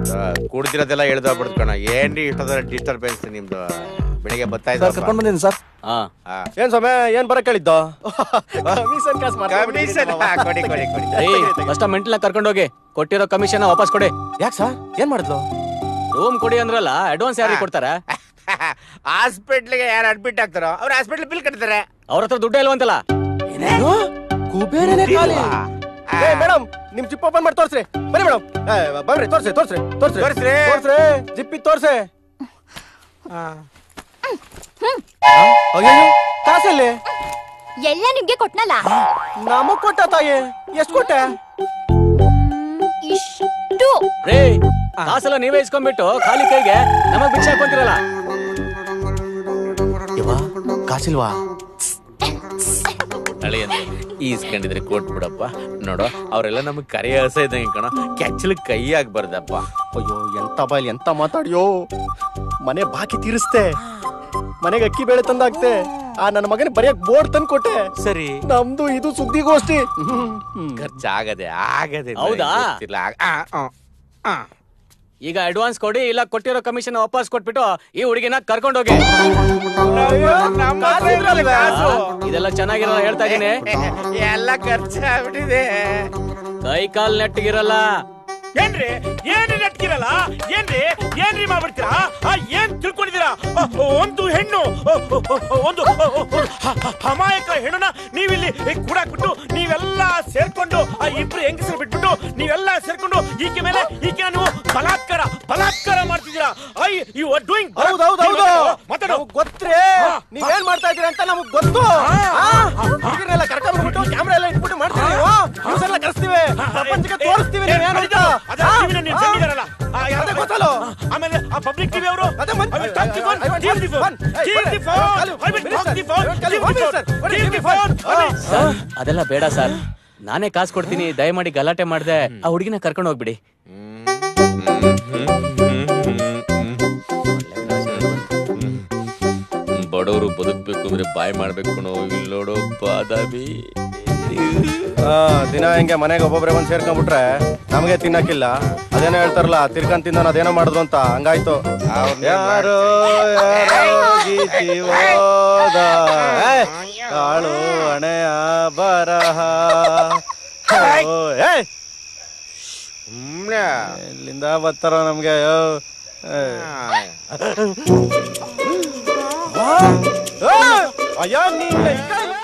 ಕುಡ್ದಿರೋದೆಲ್ಲ ಹೇಳ್ದ ಬಿಡ್ತು ಕಣ ಏನ್ರಿ ಇಷ್ಟದ ಡಿಸ್ಟರ್ಬೆನ್ಸ್ ನಿಮ್ದು ಬೆಳಿಗ್ಗೆ ಬರ್ತಾ ಸರ್ ಕರ್ಕೊಂಡ್ ಬಂದಿನಿ ಸರ್ ಹಾ ಏನ್ ಸ್ವಾಮಿ ಏನ್ ಬರಕ್ ಹೇಳಿದ್ದು ಕಮಿಷನ್ ಕಾಸು ಕಮಿಷನ್ ಕೊಡಿ ಕೊಡಿ ಕೊಡಿ ಏಯ್ ಫಸ್ಟ್ ಮೆಂಟಲ್ ಕರ್ಕೊಂಡೋಗಿ ಕೊಟ್ಟಿರೋ ಕಮಿಷನ್ ವಾಪಸ್ ಕೊಡಿ ಯಾಕೆ ಸರ್ ಏನ್ ಮಾಡಿದ್ಲು ರೂಮ್ ಕೊಡಿ ಅಂದ್ರಲ್ಲ ಅಡ್ವಾನ್ಸ್ ಯಾರಿಗೆ ಕೊಡ್ತಾರ ಹಾಸ್ಪಿಟ್ಲಿಗೆ ಯಾರು ಅಡ್ಮಿಟ್ ಆಗ್ತಾರೋ ಅವ್ರು ಹಾಸ್ಪಿಟ್ಲ್ ಬಿಲ್ ಕಟ್ತಾರೆ ಅವ್ರ ಹತ್ರ ದುಡ್ಡು ಇಲ್ವಂತಲ್ಲ ಕುಬೇರನೇ ಖಾಲಿ ಏ ಮೇಡಮ್ ನಿಮ್ ಜಿಪ್ ಓಪನ್ ಮಾಡಿ ತೋರ್ಸ್ರಿ ಬನ್ನಿ ಮೇಡಮ್ ಬನ್ರಿ ತೋರ್ಸ್ರಿ ತೋರ್ಸ್ರಿ ತೋರ್ಸ್ರಿ ತೋರ್ಸ್ರಿ. ತೋರ್ಸ್ರಿ ಜಿಪ್ಪಿ ತೋರ್ಸ್ರಿ ಅಯ್ಯೋ ಕಾಸಲ್ಲಿ ಎಲ್ಲ ನಿಮ್ಗೆ ಕೊಟ್ನಲ್ಲ ನಮಗ್ ಕೊಟ್ಟ ತಾಯಿ ಎಷ್ಟ್ ಕೊಟ್ಟೆ ಇಷ್ಟು ರೇ ಕಾಸೆಲ್ಲ ನೀವೇ ಇಸ್ಕೊಂಡ್ಬಿಟ್ಟು ಖಾಲಿ ಕೈಗೆ ನಮಗ್ ಭಿಕ್ಷೆ ಹಾಕೊಂತಿರಲ್ಲ ಯವ್ವ ಕಾಸಿಲ್ವಾ ಅಳಿ ಅಂದ್ರೆ ಈಸ್ಕೊಂಡಿದ್ರೆ ಕೊಟ್ಬಿಡಪ್ಪ ನೋಡು ಅವರೆಲ್ಲ ನಮಗ್ ಕರೆ ಹಸ ಇದ್ದಂಗೆ ಕಣ ಕೆಚ್ಚಲು ಕೈ ಆಗ್ಬಾರ್ದಪ್ಪ ಅಯ್ಯೋ ಎಂತ ಬಾಯ್ಲಿ ಎಂತ ಮಾತಾಡ್ಯೋ ಮನೆ ಬಾಕಿ ತೀರಿಸ್ತೆ ಮನೆಗೆ ಅಕ್ಕಿ ಬೇಳೆ ತಂದಾಕ್ತೆ ಆ ನನ್ನ ಮಗನ ಬರೆಯಕ್ ಬೋರ್ಡ್ ತಂದ್ ಕೊಟ್ಟೆ ಸರಿ ನಮ್ದು ಇದು ಸುದ್ದಿಗೋಷ್ಠಿ ಹ್ಮ್, ಹ್ಮ್. ಖರ್ಚಾಗದೆ ಆಗದೆ ಹೌದಾ? ನನಗ್ ಗೊತ್ತಿಲ್ಲ. ಆ, ಆ, ಆ. ಈಗ ಅಡ್ವಾನ್ಸ್ ಕೊಡಿ ಇಲ್ಲ ಕೊಟ್ಟಿರೋ ಕಮಿಷನ್ ವಾಪಸ್ ಕೊಟ್ಬಿಟ್ಟು ಈ ಹುಡುಗಿನ ಕರ್ಕೊಂಡೋಗಿ ಕಾಸಿದ್ರಲ್ವೇ? ಇದೆಲ್ಲ ಚೆನ್ನಾಗಿರಲ್ಲ ಹೇಳ್ತಾ ಇದೀನಿ ಎಲ್ಲ ಖರ್ಚಾಗ್ಬಿಟ್ಟಿದೆ ಕೈ ಕಾಲ್ ನೆಟ್ಟಗಿರಲ್ಲ ಏನ್ರಿ ಏನ್ರಿ ನೆಟ್ಕಿರಲ್ಲ ಏನ್ರಿ ಏನ್ರಿ ಮಾಡ್ಬಿಡ್ತೀರಾ ಆ, ಏನ್ ತಿಳ್ಕೊಂಡಿದ್ದೀರಾ ಆ, ಒಂದು ಹೆಣ್ಣು ಆ, ಒಂದು ಹ- ಹ- ಅಮಾಯಕ ಹೆಣ್ಣುನ ನೀವಿಲ್ಲಿ ಕೂಡಾಕ್ಬಿಟ್ಟು ನೀವೆಲ್ಲ ಸೇರ್ಕೊಂಡು ಆ ಇಬ್ರು ಹೆಂಗಸರು ಬಿಟ್ಬಿಟ್ಟು ನೀವೆಲ್ಲ ಸೇರ್ಕೊಂಡು ಈಕೆ ಮೇಲೆ ಈಕೆ ನೀವು ಬಲಾತ್ಕಾರ ಬಲಾತ್ಕಾರ ಮಾಡ್ತಿದ್ದೀರಾ ಐ ಯು ಆರ್ ಡೂಯಿಂಗ್ ಹೌದ್ ಹೌದ್ ಹೌದು ಮಾತಾಡು ನಮಗ್ ಗೊತ್ತೇ ನೀವೇನ್ ಮಾಡ್ತಾ ಇದೀರ ಅಂತ ನಮಗ್ ಗೊತ್ತು ಹುಡುಗಿರ್ನೆಲ್ಲ ಕರ್ಕೊಂಡ್ ಬಂದ್ಬಿಟ್ಟು ಕ್ಯಾಮ್ರಾ ಎಲ್ಲ ಇಟ್ಬಿಟ್ಟು ಮಾಡ್ತೀವಿ ನೀವು ನ್ಯೂಸ್ ಎಲ್ಲ ಕರೆಸ್ತೀವಿ ಪ್ರಪಂಚಕ್ಕೆ ತೋರಿಸ್ತೀವಿ ನೀವೇನು ಅಂತ ಅದೇ ಆ? TV ನ ನೀವು ತಂದಿದ್ದಾರಲ್ಲ, ಆ, ಯಾರು- ಅದೇ ಗೊತ್ತಲ್ಲ ಆಮೇಲೆ ಆ ಪಬ್ಲಿಕ್ ಟಿವಿ ಅವರು ಅದೇ ಮನ್- I will talk the phone. I want Give the phone. one. Hey, Give the one. phone. Kalu, I will talk minister. the phone. Kalu, Give one the phone. minister. What is Give the the phone? phone. Sir ಅದೆಲ್ಲ ಬೇಡ sir ನಾನೇ ಕಾಸು ಕೊಡ್ತೀನಿ ದಯಮಾಡಿ ಗಲಾಟೆ ಮಾಡ್ದೆ ಆ ಹುಡುಗಿನ ಕರ್ಕೊಂಡು ಹೋಗ್ಬಿಡಿ ಬಡವರು ಬದುಕ್ಬೇಕು ಅಂದ್ರೆ ಬಾಯ್ ಮಾಡ್ಬೇಕು ಕಣೋ ಇಲ್ಲಿ ನೋಡು ಬಾದಾಮಿ ಆ, ದಿನ ಹಿಂಗೆ ಮನೆಗೆ ಒಬ್ಬೊಬ್ರೆ ಬಂದ್ ಸೇರ್ಕೊಂಡ್ಬಿಟ್ರೆ ನಮಗೆ ತಿನ್ನಕ್ಕಿಲ್ಲ ಅದೇನೋ ಹೇಳ್ತಾರಲ್ಲ ತಿರ್ಕೊಂಡ್ ತಿಂದ ಅದೇನೋ ಮಾಡಿದ್ರು ಅಂತ ಹಂಗಾಯ್ತು ಯಾರೋ ಯಾರೋ ಗೀಚಿ ಹೋದ ಏ, ಕಾಳು ಹಣೆಯ ಬರಹ ಓ, ಏ, ಸುಮ್ನೆ ಎಲ್ಲಿಂದ ಬರ್ತಾರ ನಮ್ಗೆ ಅಯ್ಯೋ. ಏ. ಏ, ಅಯ್ಯೋ ನೀನ್ ಈ ಕಡೆ